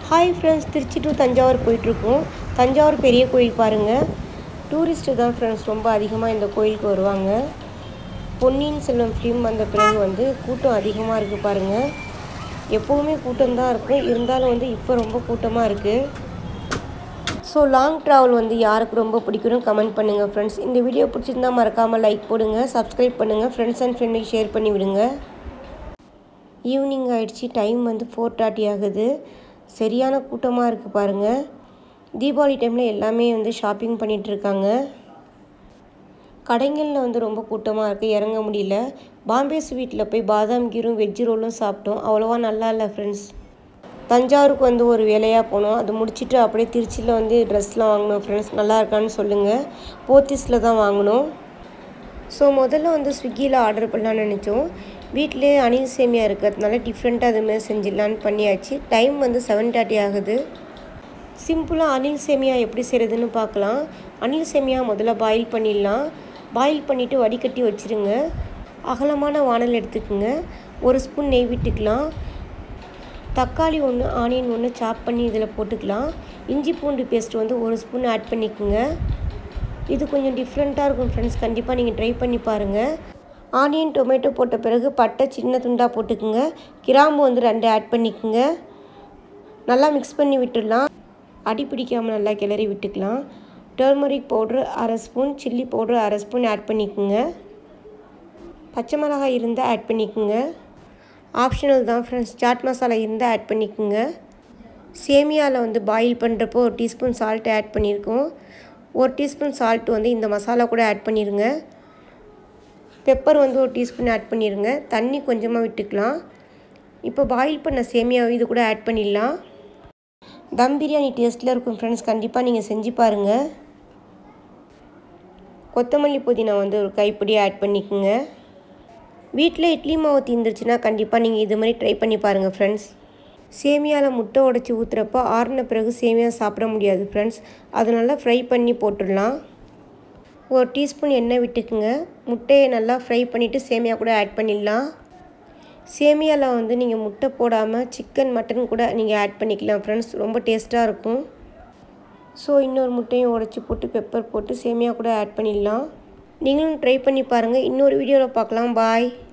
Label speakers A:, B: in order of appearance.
A: hi friends Trichy to Thanjavur போயிட்டுருக்கோம் தஞ்சாவூர் பெரிய கோயில் பாருங்கள் டூரிஸ்ட்டு தான் ஃப்ரெண்ட்ஸ் ரொம்ப அதிகமாக இந்த கோயிலுக்கு வருவாங்க பொன்னியின் செல்வன் ஃபிலிம் வந்த பிறகு வந்து கூட்டம் அதிகமாக இருக்குது பாருங்கள் எப்போவுமே கூட்டம் தான் இருக்கும் இருந்தாலும் வந்து இப்போ ரொம்ப கூட்டமாக இருக்குது ஸோ லாங் ட்ராவல் வந்து யாருக்கு ரொம்ப பிடிக்கணும் கமெண்ட் பண்ணுங்கள் ஃப்ரெண்ட்ஸ் இந்த வீடியோ பிடிச்சிருந்தா மறக்காமல் லைக் போடுங்க சப்ஸ்கிரைப் பண்ணுங்கள் ஃப்ரெண்ட்ஸ் அண்ட் ஃப்ரெண்டுக்கு ஷேர் பண்ணி விடுங்க ஈவினிங் ஆயிடுச்சு டைம் வந்து ஃபோர் தேர்ட்டி ஆகுது சரியான கூட்டமாக இருக்குது பாருங்கள் தீபாவளி டைமில் எல்லாமே வந்து ஷாப்பிங் பண்ணிகிட்டு இருக்காங்க கடைகளில் வந்து ரொம்ப கூட்டமாக இருக்குது இறங்க முடியல பாம்பே ஸ்வீட்டில் போய் பாதாம் கீரும் வெஜ்ஜு ரோலும் சாப்பிட்டோம் அவ்வளோவா நல்லா இல்லை ஃப்ரெண்ட்ஸ் தஞ்சாவூருக்கு வந்து ஒரு வேலையாக போனோம் அது முடிச்சுட்டு அப்படியே திருச்சியில் வந்து ட்ரெஸ்லாம் வாங்கினோம் ஃப்ரெண்ட்ஸ் நல்லா இருக்கான்னு சொல்லுங்கள் போத்தீஸில் தான் வாங்கினோம் ஸோ முதல்ல வந்து ஸ்விக்கியில் ஆர்டர் பண்ணலான்னு நினச்சோம் வீட்டிலே அணில் சேமியா இருக்கிறதுனால டிஃப்ரெண்ட்டாக அதுமாதிரி செஞ்சிடலான்னு பண்ணியாச்சு டைம் வந்து செவன் தேர்ட்டி ஆகுது சிம்பிளாக அணில் சேமியா எப்படி செய்கிறதுன்னு பார்க்கலாம் அணில் சேமியா முதல்ல பாயில் பண்ணிடலாம் பாயில் பண்ணிவிட்டு வடிகட்டி வச்சுருங்க அகலமான வானல் எடுத்துக்கோங்க ஒரு ஸ்பூன் நெய் விட்டுக்கலாம் தக்காளி ஒன்று ஆனியன் ஒன்று சாப் பண்ணி இதில் போட்டுக்கலாம் இஞ்சி பூண்டு பேஸ்ட் வந்து ஒரு ஸ்பூன் ஆட் பண்ணிக்கோங்க இது கொஞ்சம் டிஃப்ரெண்ட்டாக இருக்கும் ஃப்ரெண்ட்ஸ் கண்டிப்பாக நீங்கள் ட்ரை பண்ணி பாருங்கள் ஆனியன் டொமேட்டோ போட்ட பிறகு பட்டை சின்ன துண்டாக போட்டுக்குங்க கிராம்பு வந்து ரெண்டு ஆட் பண்ணிக்கோங்க நல்லா மிக்ஸ் பண்ணி விட்டுடலாம் அடி பிடிக்காமல் நல்லா கிளறி விட்டுக்கலாம் டர்மரிக் பவுட்ரு அரை ஸ்பூன் சில்லி பவுட்ரு அரை ஸ்பூன் ஆட் பண்ணிக்கோங்க பச்சை மிளகாய் இருந்தால் ஆட் பண்ணிக்கோங்க ஆப்ஷனல் தான் ஃப்ரெண்ட்ஸ் சாட் மசாலா இருந்தால் ஆட் பண்ணிக்கோங்க சேமியாவில் வந்து பாயில் பண்ணுறப்போ ஒரு டீஸ்பூன் சால்ட் ஆட் பண்ணியிருக்கோம் ஒரு டீஸ்பூன் சால்ட் வந்து இந்த மசாலா கூட ஆட் பண்ணிடுங்க பெப்பர் வந்து ஒரு டீஸ்பூன் ஆட் பண்ணிடுங்க தண்ணி கொஞ்சமாக விட்டுக்கலாம் இப்போ பாயில் பண்ண சேமியாவை இது கூட ஆட் பண்ணிடலாம் தம் பிரியாணி டேஸ்ட்டில் இருக்கும் ஃப்ரெண்ட்ஸ் கண்டிப்பாக நீங்கள் செஞ்சு பாருங்கள் கொத்தமல்லி புதினா வந்து ஒரு கைப்பிடி ஆட் பண்ணிக்கோங்க வீட்டில் இட்லி மாவு தீந்துருச்சுன்னா கண்டிப்பாக நீங்கள் இது மாதிரி ட்ரை பண்ணி பாருங்கள் ஃப்ரெண்ட்ஸ் சேமியாவில் முட்டை உடச்சி ஊற்றுறப்போ ஆறின பிறகு சேமியா சாப்பிட முடியாது ஃப்ரெண்ட்ஸ் அதனால ஃப்ரை பண்ணி போட்டுடலாம் ஒரு டீஸ்பூன் எண்ணெய் விட்டுக்குங்க முட்டையை நல்லா ஃப்ரை பண்ணிவிட்டு சேமியா கூட ஆட் பண்ணிடலாம் சேமியாவில் வந்து நீங்கள் முட்டை போடாமல் சிக்கன் மட்டன் கூட நீங்கள் ஆட் பண்ணிக்கலாம் ஃப்ரெண்ட்ஸ் ரொம்ப டேஸ்ட்டாக இருக்கும் ஸோ இன்னொரு முட்டையும் உடச்சி போட்டு பெப்பர் போட்டு சேமியா கூட ஆட் பண்ணிடலாம் நீங்களும் ட்ரை பண்ணி பாருங்கள் இன்னொரு வீடியோவில் பார்க்கலாம் பாய்